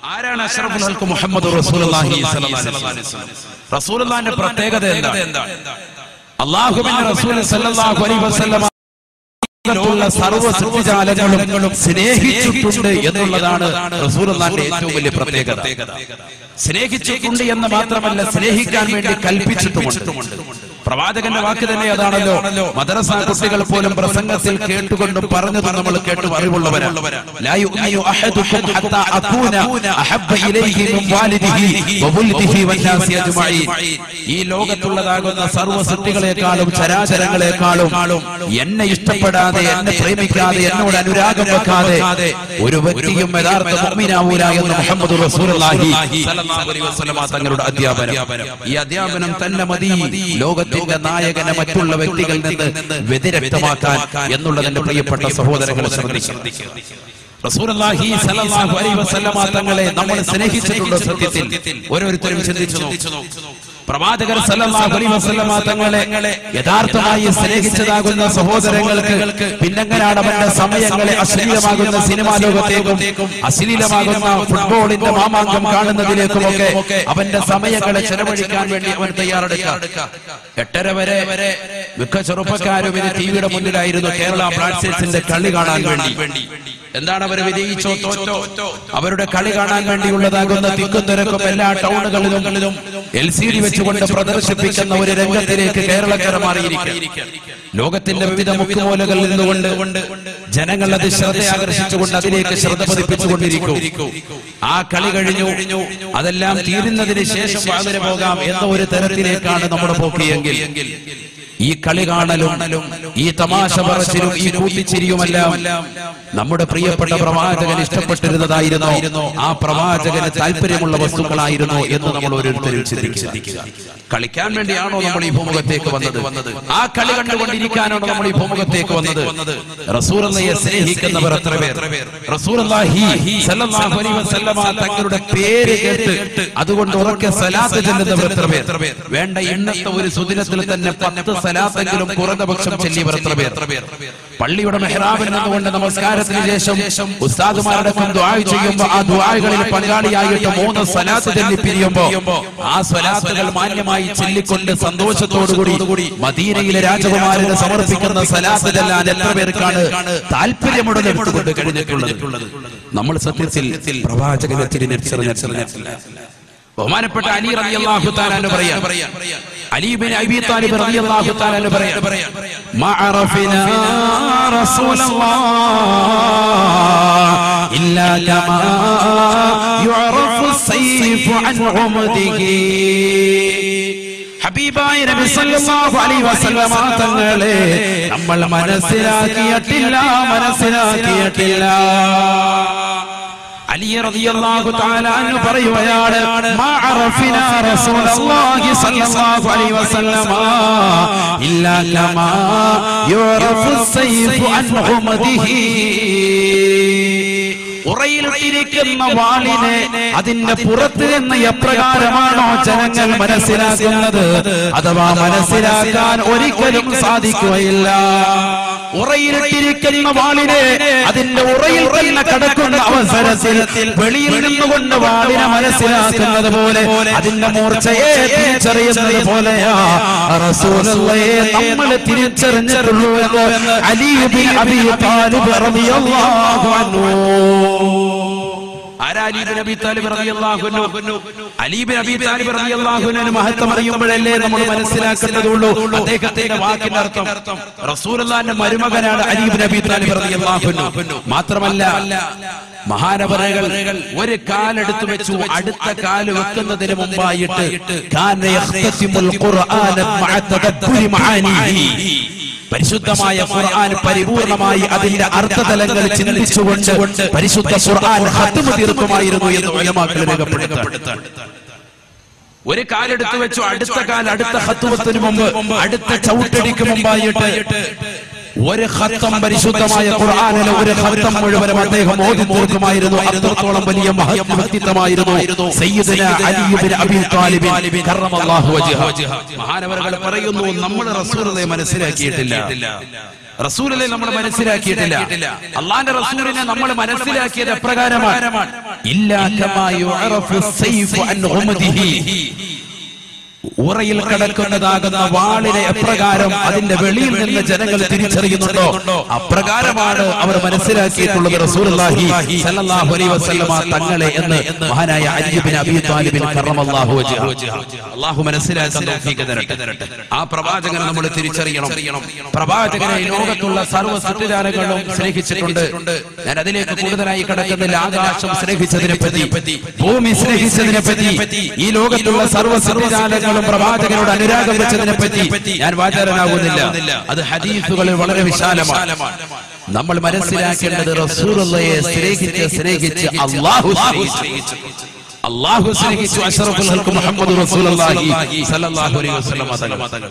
ആരാണ് അഷ്റഫുൽ ഹൽക്ക് മുഹമ്മദ് റസൂലുള്ളാഹി സ്വല്ലല്ലാഹി അലൈഹി വസല്ലം റസൂലുള്ളാഹിന്റെ പ്രത്യേകത എന്താണ് അള്ളാഹുവിന്റെ റസൂൽ സല്ലല്ലാഹു അലൈഹി വസല്ലം ുള്ള സർവ്വ സൃഷ്ടിജാലങ്ങളും സ്നേഹിച്ചിട്ടുണ്ട് എന്നുള്ളതാണ് റസൂലുള്ളാഹിന്റെ ഏറ്റവും വലിയ പ്രത്യേകത സ്നേഹിച്ചിട്ടുണ്ട് എന്ന് മാത്രമല്ല സ്നേഹിക്കാൻ വേണ്ടി കൽപ്പിച്ചിട്ടുമുണ്ട് പ്രവാചകന്റെ വാക്ക് തന്നെ അതാണല്ലോ മദ്രസ കുട്ടികൾ പോലും പ്രസംഗത്തിൽ കേട്ടുകൊണ്ടും പറഞ്ഞതും നമ്മൾ കേട്ടു അറിവുള്ളവരാണ് ലാ യുഅ്മിനു അഹദുക്കും ഹത്താ അകൂന അഹബ്ബ ഇലൈഹി മിൻ വാലിദിഹി വവൽദിഹി വന്നാസി അജ്മഈൻ ഈ ലോകത്തുള്ളതാകുന്ന സർവ്വ സൃഷ്ടികളെക്കാളും ചരാചരങ്ങളെക്കാളും എന്നെ ഇഷ്ടപ്പെടാതെ എന്നെ പ്രേമിക്കാതെ എന്നോട് അനുരാഗം വെക്കാതെ ഒരു വ്യക്തിയും യഥാർത്ഥ മുഅ്മിനാവൂല എന്ന് മുഹമ്മദ് റസൂലുള്ളാഹി സ്വല്ലല്ലാഹു അലൈഹി വസല്ലമ തങ്ങളുടെ അധ്യാപനം ഈ അധ്യാപനം തന്നെ മതി ലോകത്തിന്റെ നായകനെ മറ്റുള്ള വ്യക്തികളിൽ നിന്ന് വ്യതിരക്തമാക്കാൻ എന്നുള്ളത് എന്റെ പ്രിയപ്പെട്ട സഹോദരങ്ങളെ ശ്രദ്ധിക്കുക റസൂലുള്ളാഹി സ്വല്ലല്ലാഹു അലൈഹി വസല്ലമ തങ്ങളെ നമ്മൾ സ്നേഹിച്ചിട്ടുണ്ടോ സത്യത്തിൽ ഓരോരുത്തരും ചിന്തിച്ചു നോക്കൂ പ്രവാചകർ സല്ലല്ലാഹു അലൈഹി വസല്ലമ തങ്ങളെ യഥാർത്ഥമായി സ്നേഹിച്ചതാകുന്ന സഹോദരങ്ങൾക്ക് പിന്നെങ്ങനെയാണ് അവന്റെ സമയങ്ങളെ അശ്ലീലമാകുന്ന സിനിമാ ലോകത്തേക്കും അശ്ലീലമാകുന്ന ഫുട്ബോളിന്റെ മാമാങ്കം കാണുന്നതിലേക്കുമൊക്കെ അവന്റെ സമയങ്ങളെ ചെലവഴിക്കാൻ വേണ്ടി അവൻ തയ്യാറെടുക്കുക എട്ടര വരെ മിക്ക ചെറുപ്പക്കാരും ഇത് ടിവിയുടെ മുന്നിലായിരുന്നു കേരള ബ്ലാസ്റ്റേഴ്സിന്റെ കളി കാണാൻ വേണ്ടി എന്താണ് അവർ വിജയിച്ചോ തോറ്റോ അവരുടെ കളി കാണാൻ വേണ്ടിയുള്ളതാകുന്ന തിക്കും തിരക്കും എല്ലാ ടൗണുകളിലും എൽ സി ഡി വെച്ചുകൊണ്ട് പ്രദർശിപ്പിക്കുന്ന ഒരു രംഗത്തിലേക്ക് കേരളക്കര മാറിയിരിക്കുക ലോകത്തിന്റെ വിവിധ മുക്കുമൂലകളിൽ നിന്നുകൊണ്ട് ജനങ്ങൾ അത് ശ്രദ്ധ ആകർഷിച്ചുകൊണ്ട് അതിലേക്ക് ശ്രദ്ധ പതിപ്പിച്ചുകൊണ്ടിരിക്കും ആ കളി കഴിഞ്ഞു അതെല്ലാം തീരുന്നതിന് ശേഷം വാതിന് പോകാം എന്ന ഒരു തരത്തിലേക്കാണ് നമ്മുടെ പോക്കിയെങ്കിൽ ഈ കളി കാണലും ഈ തമാശ പറച്ചിലും ഈ കൂട്ടിച്ചിരിയുമെല്ലാം നമ്മുടെ പ്രിയപ്പെട്ട പ്രവാചകൻ ഇഷ്ടപ്പെട്ടിരുന്നതായിരുന്നു ആ പ്രവാചകന് താല്പര്യമുള്ള വസ്തുക്കളായിരുന്നു എന്ന് നമ്മൾ ഓരോരുത്തരും ചിന്തിക്കുക കളിക്കാൻ വേണ്ടിയാണോ നമ്മൾ ഈ ഭൂമുഖത്തേക്ക് വന്നത് ആ കളി കണ്ടുകൊണ്ടിരിക്കാനാണോ നമ്മൾ ഈ ഭൂമുഖത്തേക്ക് വന്നത് റസൂറയെ സ്നേഹിക്കുന്നവർ എത്ര പേർ റസൂറല്ലാഹി സല്ലല്ലാഹു അലൈഹി വസല്ലമ തങ്ങളുടെ പേര് കേട്ട് അതുകൊണ്ട് ഉറക്കെ സലാത്ത് ചെല്ലുന്നവർ എത്ര പേർ വേണ്ട ഇന്നത്തെ ഒരു സുദിനത്തിൽ തന്നെ പത്ത് സലാത്തെങ്കിലും കുറഞ്ഞ പക്ഷം ചെല്ലിയവർ എത്ര പേർ പള്ളിയുടെ മെഹ്റാബിൽ നിന്നുകൊണ്ട് നമസ്കാരത്തിന് ശേഷം ഉസ്താദുമാരടക്കം ദുആ ചെയ്യുമ്പോൾ ആ ദുആകളിൽ പങ്കാളിയായിട്ട് മൂന്ന് സലാത്ത് ചെല്ലി പിരിയുമ്പോ ആ സ്വലാത്തുകൾ മാന്യമായി ചൊല്ലിക്കൊണ്ട് സന്തോഷത്തോടുകൂടി മദീനയിലെ രാജകുമാരന് സമർപ്പിക്കുന്ന സലാത്ത് ചെല്ലാൻ എത്ര പേർക്കാണ് താല്പര്യമുള്ളത് എടുത്തുകൊണ്ട് കഴിഞ്ഞിട്ടുള്ളത് നമ്മൾ സത്യത്തിൽ പ്രവാചകനെ തിരിഞ്ഞെറിഞ്ഞില്ല ബഹുമാനപ്പെട്ട അലി റളിയല്ലാഹു തആല പറയാം അലി ബിൻ അബി താലിബ് റളിയല്ലാഹു തആല പറയാം മഅറഫിനാ റസൂലല്ലാഹ് ഇല്ലാ കമാ യുഅറഫു സൈഫു അൻ ഉമദിഹി ഹബീബായ നബി സല്ലല്ലാഹു അലൈഹി വസല്ലമ തങ്ങളെ നമ്മൾ മനസ്സിലാക്കിയിട്ടില്ല മനസ്സിലാക്കിയിട്ടില്ല അലി റളിയല്ലാഹു തആല അൻഹു പറയുകയാണ് മാ അറഫിനാ റസൂലല്ലാഹി സ്വല്ലല്ലാഹു അലൈഹി വസല്ലമ ഇല്ലാ കമാ യുറഫു സൈഫു അൻ ഉമദിഹി ഉറയിലിട്ടിരിക്കുന്ന വാളിനെ അതിന്റെ പുറത്ത് നിന്ന് എപ്രകാരമാണോ ജനങ്ങൾ മനസ്സിലാക്കുന്നത് അഥവാ മനസ്സിലാക്കാൻ ഒരിക്കലും സാധിക്കുകയില്ല ഉറയിലിട്ടിരിക്കുന്ന വാളിനെ അതിന്റെ ഉറയിൽ തന്നെ കിടക്കുന്ന അവസരത്തിൽ വെളിയിൽ നിന്നുകൊണ്ട് വാളിനെ മനസ്സിലാക്കുന്നത് പോലെ അതിന്റെ മൂർച്ചയെ തിരിച്ചറിയുന്നത് പോലെയാ റസൂലുള്ളയെ നമ്മൾ തിരിച്ചറിഞ്ഞിട്ടുള്ളൂ എന്ന് അലീബിൻ അബി താലിബ് റളിയല്ലാഹു അൻഹു ആരാലീബിൻ അബി താലിബ് റളിയല്ലാഹു അൻഹു അലീബിൻ അബി താലിബ് റളിയല്ലാഹു അൻഹു മഹത്വം അറിയുമ്പോഴല്ലേ നമ്മൾ മനസ്സിലാക്കുന്നതുള്ളൂ അദ്ദേഹത്തിന്റെ വാക്കിന്റെ അർത്ഥം റസൂലുള്ളാഹിന്റെ മരുമകനാണ് അലീബിൻ അബി താലിബ് റളിയല്ലാഹു അൻഹു മാത്രമല്ല മഹാനവരകൾ ഒരു കാലെടുത്തു വെച്ചു അടുത്ത കാല് വെക്കുന്നതിന് മുമ്പായിട്ട് കാന യഖ്തസിമുൽ ഖുർആന മഅ തദബ്ബുരി മആനിഹി പരിശുദ്ധമായ ഖുർആൻ പരിപൂർണമായി അതിന്റെ അർത്ഥതലങ്ങൾ ചിന്തിച്ചുകൊണ്ട് പരിശുദ്ധ ഖുർആൻ ഹത്തുമ തീർക്കുമായിരുന്നു എന്ന് ഉലമാക്കൾ രേഖപ്പെടുത്താണ് ഒരു കാലെടുത്ത് വെച്ചു അടുത്ത കാൽ അടുത്ത ഹത്തുവത്തിന് മുമ്പ് അടുത്ത ചവിട്ടടിക്ക് മുമ്പായിട്ട് ഒരു ഹത്തം പരിശുദ്ധമായ ഖുർആനിലെ ഒരു ഹത്തം മുഴുവനും അദ്ദേഹം ഓതി തീർക്കുമായിരുന്നു അത്രത്തോളം വലിയ മഹത് വ്യക്തിത്വമായിരുന്നു സയ്യിദുന അലി ഇബ്നു അബീ താലിബ് കറമല്ലാഹു വജ്ഹ മഹാനവറുകൾ പറയുന്നു നമ്മൾ റസൂലുള്ളാഹിയെ മനസ്സിലാക്കിയിട്ടില്ല റസൂലിനെ നമ്മൾ മനസ്സിലാക്കിയിട്ടില്ല അള്ളാന്റെ റസൂലിനെ നമ്മൾ മനസ്സിലാക്കിയത് എപ്രകാരമാണ് ഇല്ലാ കമാ യുഅറഫു സൈഫു അൻ ഉമദിഹി ഉറയിൽ കിടക്കുന്നതാകുന്ന വാളിനെ എപ്രകാരം അതിന്റെ വെളിയിൽ നിന്ന് ജനങ്ങൾ തിരിച്ചറിയുന്നുണ്ടോ അപ്രകാരമാണ് അവർ മനസ്സിലാക്കിയിട്ടുള്ളത് റസൂലുള്ളാഹി സല്ലല്ലാഹു അലൈഹി വസല്ലമ തങ്ങളെ എന്ന് മഹാനായ അലി ബിൻ അബീ താലിബിൻ കറമല്ലാഹു വജ്ഹ അല്ലാഹു മനസ്സിലാക്കാൻ തൗഫീഖ് തരട്ടെ ആ പ്രവാചകനെ നമ്മൾ തിരിച്ചറിയണം പ്രവാചകനെ ഈ ലോകത്തുള്ള സർവ്വ സത്യദാനങ്ങളും സ്നേഹിച്ചിട്ടുണ്ട് ഞാൻ അതിലേക്ക് കൂടുതലായി കിടക്കുന്നില്ല ആകാശം സ്നേഹിച്ചതിനെ പറ്റി ഭൂമി സ്നേഹിച്ചതിനെ പറ്റി ഈ ലോകത്തുള്ള സർവ്വ സത്യദാനങ്ങളും പ്രവാചകനോട് അനുരാഗം വെച്ചതിനെ പറ്റി ഞാൻ വാചാരനാകുന്നില്ല അത് ഹദീസുകളിൽ വളരെ വിശാലമാണ് നമ്മൾ മനസ്സിലാക്കേണ്ടത് റസൂലുള്ളയെ സ്നേഹിച്ച് സ്നേഹിച്ച് അള്ളാഹു സ്നേഹിച്ചു അള്ളാഹു സ്നേഹിച്ചു അഷറഫുൽ ഹൽക്ക് മുഹമ്മദ് റസൂലുള്ളാഹി സല്ലല്ലാഹു അലൈഹി വസല്ലം തങ്ങൾ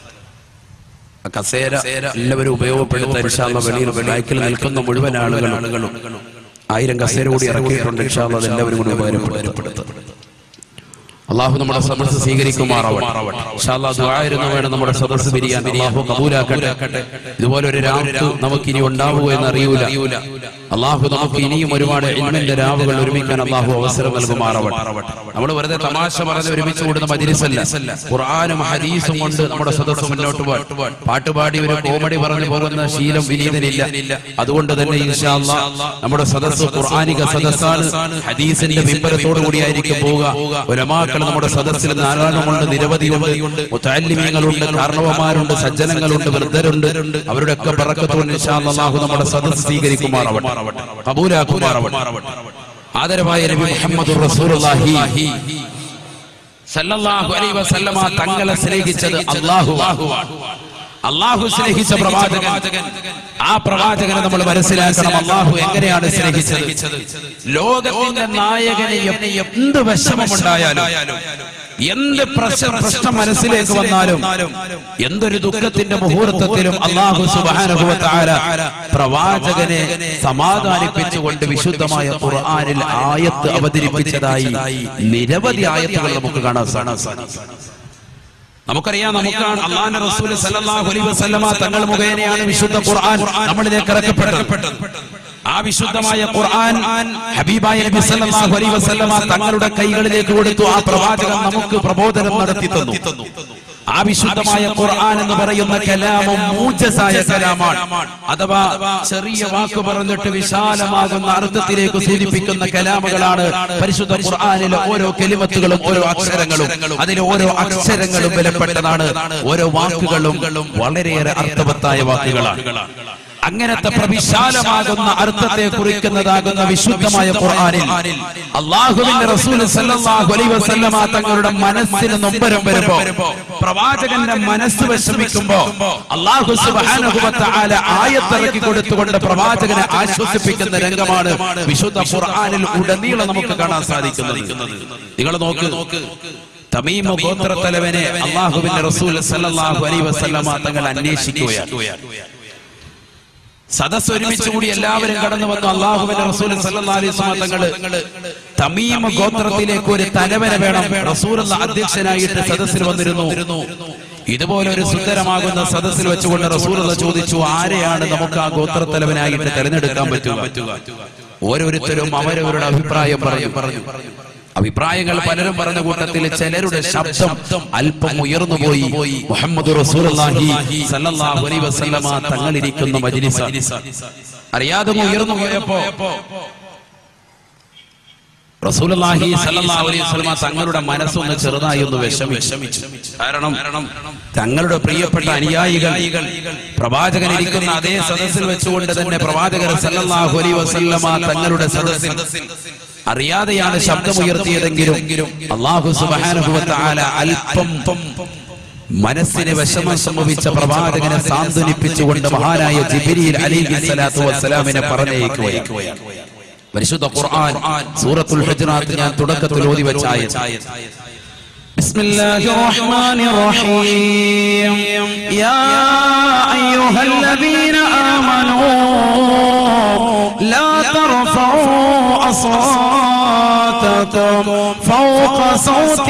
കസേര എല്ലാവരും ഉപയോഗപ്പെടുത്താൻ ഇൻഷാല്ല വെളിയിൽ ബൈക്കിൽ നിൽക്കുന്ന മുഴുവൻ ആളുകളും ആയിരം കസേര കൂടി ഇറക്കിയിട്ടുണ്ട് ഇൻഷാല്ല അത് എല്ലാവരും കൂടി ഉപകാരപ്പെടുത്തും അള്ളാഹു നമ്മുടെ സദസ്സ് സ്വീകരിക്കുമാറാവട്ടെ ഇൻഷാല്ലാ ദുആയിരുന്നു വേണം നമ്മുടെ സദസ്സ് പിരിയാൻ അള്ളാഹു കബൂലാക്കട്ടെ ഇതുപോലെ ഒരു രാത്രി നമുക്ക് ഇനി ഉണ്ടാവുക എന്ന് അറിയൂല അള്ളാഹു നമുക്ക് ഇനിയും ഒരുപാട് ഇൽമിന്റെ രാവുകൾ ഒരുമിക്കാൻ അള്ളാഹു അവസരം നൽകുമാറാവട്ടെ നമ്മൾ വെറുതെ തമാശ പറഞ്ഞ് ഒരുമിച്ച് കൂടുന്ന മജിലിസല്ല ഖുർആനും ഹദീസും കൊണ്ട് നമ്മുടെ സദസ്സ് മുന്നോട്ട് പോകാൻ പാട്ടുപാടി ഒരു കോമഡി പറഞ്ഞു പോകുന്ന ശീലം വിനീതനില്ല അതുകൊണ്ട് തന്നെ ഇൻഷാല്ലാ നമ്മുടെ സദസ്സ് ഖുർആനിക സദസ്സാണ് ഹദീസിന്റെ വിമ്പരത്തോടു കൂടിയായിരിക്കും പോവുക ഉലമാക്കൾ നമ്മുടെ സദസ്സിൽ ധാരാളമുണ്ട് നിരവധിയുണ്ട് മുത്താലിമീങ്ങളുണ്ട് കാരണവന്മാരുണ്ട് സജ്ജനങ്ങളുണ്ട് വൃദ്ധരുണ്ട് അവരുടെ ഒക്കെ പറക്കത്തോട് ഇൻഷാല്ലാ അല്ലാഹു നമ്മുടെ സദസ്സ് സ്വീകരിക്കുമാറാവട്ടെ കബൂലാക്കുമാറാവട്ടെ ആദരവായ നബി മുഹമ്മദ് റസൂലുള്ളാഹി സല്ലല്ലാഹു അലൈഹി വസല്ലമ തങ്ങളെ സ്നേഹിച്ചത് അല്ലാഹു അള്ളാഹു സ്നേഹിച്ച പ്രവാചകൻ ആ പ്രവാചകനെ നമ്മൾ മനസ്സിലാക്കണം അള്ളാഹു എങ്ങനെയാണ് സ്നേഹിച്ചത് ലോകത്തിന്റെ നായകനെ എന്ത് വിഷമമുണ്ടായാലും എന്ത് പ്രശ്ന പ്രശ്നം മനസ്സിലേക്ക് വന്നാലും എന്തൊരു ദുഃഖത്തിന്റെ മുഹൂർത്തത്തിലും അള്ളാഹു സുബാനുഭവത്താര പ്രവാചകനെ സമാധാനിപ്പിച്ചുകൊണ്ട് വിശുദ്ധമായ ഖുർആനിൽ ആയത്ത് അവതരിപ്പിച്ചതായി നിരവധി ആയത്തുകൾ നമുക്ക് കാണാൻ സാധിക്കും നമുക്കറിയാം നമുക്കാണ് അള്ളാന്റെ റസൂൽ സല്ലല്ലാഹു അലൈഹി വസല്ലമ തങ്ങൾ മുഖേനയാണ് വിശുദ്ധ ഖുർആൻ നമ്മളിലേക്ക് ഇറക്കപ്പെട്ടത് ആ വിശുദ്ധമായ ഖുർആൻ ഹബീബായ നബി സല്ലല്ലാഹു അലൈഹി വസല്ലമ തങ്ങളുടെ കൈകളിലേക്ക് കൊടുത്തു ആ പ്രവാചകൻ നമുക്ക് പ്രബോധനം നടത്തി തന്നു ആ വിശുദ്ധമായ ഖുർആൻ എന്ന് പറയുന്ന കലാമം മൂജസായ കലാമാണ് അഥവാ ചെറിയ വാക്ക് പറഞ്ഞിട്ട് വിശാലമാകുന്ന അർത്ഥത്തിലേക്ക് സൂചിപ്പിക്കുന്ന കലാമുകളാണ് പരിശുദ്ധ ഖുർആനിലെ ഓരോ കെലിമത്തുകളും ഓരോ അക്ഷരങ്ങളും അതിലെ ഓരോ അക്ഷരങ്ങളും വിലപ്പെട്ടതാണ് ഓരോ വാക്കുകളും വളരെയേറെ അർത്ഥവത്തായ വാക്കുകളാണ് അങ്ങനത്തെ പ്രവിശാലമാകുന്ന അർത്ഥത്തെ കുറിക്കുന്നതാകുന്ന വിശുദ്ധമായ ഖുർആനിൽ അള്ളാഹുവിന്റെ റസൂൽ സല്ലല്ലാഹു അലൈഹി വസല്ലമ തങ്ങളുടെ മനസ്സിന് നൊമ്പരം വരുമ്പോ പ്രവാചകന്റെ മനസ്സ് വിഷമിക്കുമ്പോ അള്ളാഹു സുബ്ഹാനഹു വ തആല ആയത്തിറക്കി കൊടുത്തുകൊണ്ട് പ്രവാചകനെ ആശ്വസിപ്പിക്കുന്ന രംഗമാണ് വിശുദ്ധ ഖുർആനിൽ ഉടനീളം നമുക്ക് കാണാൻ സാധിക്കുന്നത് നിങ്ങൾ നോക്ക് തമീമ ഗോത്രത്തലവനെ അള്ളാഹുവിന്റെ റസൂൽ സല്ലല്ലാഹു അലൈഹി വസല്ലമ തങ്ങൾ അന്വേഷിക്കുകയാണ് സദസ് ഒരുമിച്ച് കൂടി എല്ലാവരും കടന്നു വന്നു അള്ളാഹുവിന്റെ റസൂൽ സല്ലല്ലാഹു അലൈഹി വസല്ലം തങ്ങള് തമീമ ഗോത്രത്തിലേക്ക് ഒരു തലവനെ വേണം റസൂൽ അധ്യക്ഷനായിട്ട് സദസ്സിൽ വന്നിരുന്നു ഇതുപോലെ ഒരു സുന്ദരമാകുന്ന സദസ്സിൽ വെച്ചുകൊണ്ട് റസൂൽ ചോദിച്ചു ആരെയാണ് നമുക്ക് ആ ഗോത്രത്തലവനായിട്ട് തെരഞ്ഞെടുക്കാൻ പറ്റുക ഓരോരുത്തരും അവരവരുടെ അഭിപ്രായം പറഞ്ഞു പറഞ്ഞു അഭിപ്രായങ്ങൾ പലരും പറഞ്ഞ കൂട്ടത്തിൽ ചിലരുടെ ശബ്ദം അല്പം ഉയർന്നു പോയി മുഹമ്മദ് റസൂലുള്ളാഹി സല്ലല്ലാഹു അലൈഹി വസല്ലമ തങ്ങളിരിക്കുന്ന മജ്ലിസ അറിയാതെ ഉയർന്നു പോയപ്പോ റസൂലുള്ളാഹി സല്ലല്ലാഹു അലൈഹി വസല്ലമ തങ്ങളുടെ മനസ്സൊന്ന് ചെറുതായി ഒന്ന് വിഷമിച്ചു കാരണം തങ്ങളുടെ പ്രിയപ്പെട്ട അനുയായികൾ പ്രവാചകൻ ഇരിക്കുന്ന അതേ സദസ്സിൽ വെച്ചുകൊണ്ട് തന്നെ പ്രവാചകർ സല്ലല്ലാഹു അലൈഹി വസല്ലമ തങ്ങളുടെ സദസ്സിൽ അറിയാതെയാണ് ശബ്ദമുയർത്തിയതെങ്കിലും അള്ളാഹു സുബ്ഹാനഹു വ തആല അല്പം മനസ്സിന് വിഷമം സംഭവിച്ച പ്രവാചകനെ സാന്ത്വനിപ്പിച്ചുകൊണ്ട് മഹാനായ ജിബ്രീൽ അലൈഹി സ്വലാത്തു വസ്സലാമിനെ പറഞ്ഞയക്കുകയാണ് പരിശുദ്ധ ഖുർആൻ സൂറത്തുൽ ഹുജറാത്ത് ഞാൻ തുടക്കത്തിൽ ഓതി വെച്ച ആയത്ത് بسم الله الرحمن الرحيم يا أيها الذين آمنوا لا ترفعوا أصواتكم فوق صوت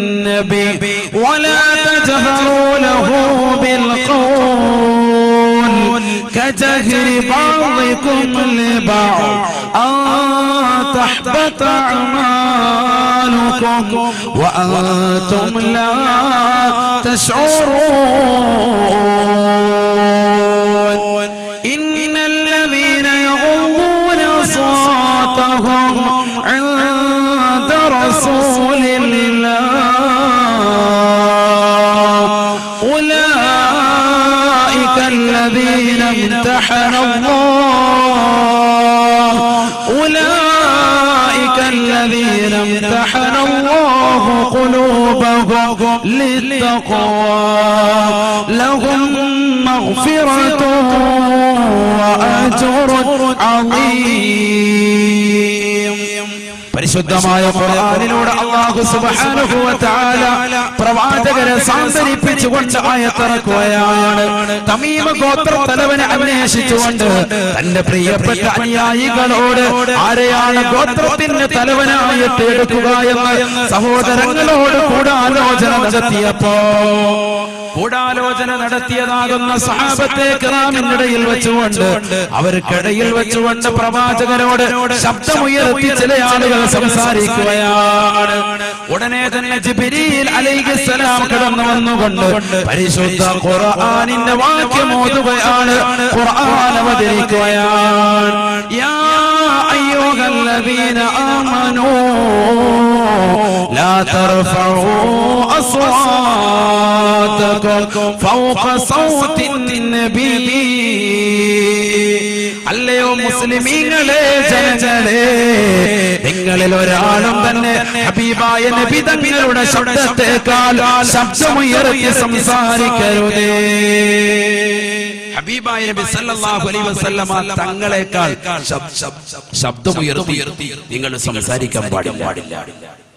النبي ولا تجهروا له بالقول كجهر بعضكم لبعض أن تحبط أعمالكم وأنتم لا تشعرون إن الذين يغضون أصواتهم عند رسول الله أولئك الذين امتحن الله أولئك الذين امتحن الله قلوبهم للتقوى لهم مغفرة وأجر عظيم പരിശുദ്ധമായ ഖുർആനിലൂടെ അല്ലാഹു സുബ്ഹാനഹു വ തആല പ്രവാചകരെ സാന്ത്വനിപ്പിച്ചുകൊണ്ട് ആയത്തിറക്കുകയാണ് തമീമ ഗോത്ര തലവനെ അന്വേഷിച്ചുകൊണ്ട് തന്റെ പ്രിയപ്പെട്ട അനുയായികളോട് ആരെയാണ് ഗോത്രത്തിന്റെ തലവനായിട്ട് എടുക്കുക എന്ന് സഹോദരങ്ങളോട് കൂടാലോചന നടത്തിയപ്പോ ഗൂഢാലോചന നടത്തിയതാകുന്ന സഹാബത്തെ കിറാമിനിടയിൽ വെച്ചുകൊണ്ട് അവർക്കിടയിൽ വെച്ചുകൊണ്ട് പ്രവാചകരോട് ശബ്ദമുയർത്തി ചില ആളുകൾ സംസാരിക്കുകയാണ് ഉടനെ തന്നെ ജിബിരിയിൽ അലൈഹിസ്സലാം കടന്നു വന്നുകൊണ്ട് പരിശുദ്ധ ഖുർആനിന്റെ വാക്യം ഓതുകയാണ് ഖുർആൻ അവതരിക്കുകയാണ് യാ അയ്യുഹല്ലദീന ആമനൂ لا ترفعوا أصواتكم فوق صوت النبي അല്ലയോ മുസ്ലിമീങ്ങളെ ജനങ്ങളെ നിങ്ങളിൽ ഒരാളും തന്നെ ഹബീബായ നബി തങ്ങളുടെ ശബ്ദത്തെക്കാൾ ശബ്ദമുയർത്തി സംസാരിക്കരുതേ ഹബീബായ നബി സല്ലല്ലാഹു അലൈഹി വസല്ലമ തങ്ങളെക്കാൾ ശബ്ദമുയർത്തി നിങ്ങൾ സംസാരിക്കാൻ പാടില്ല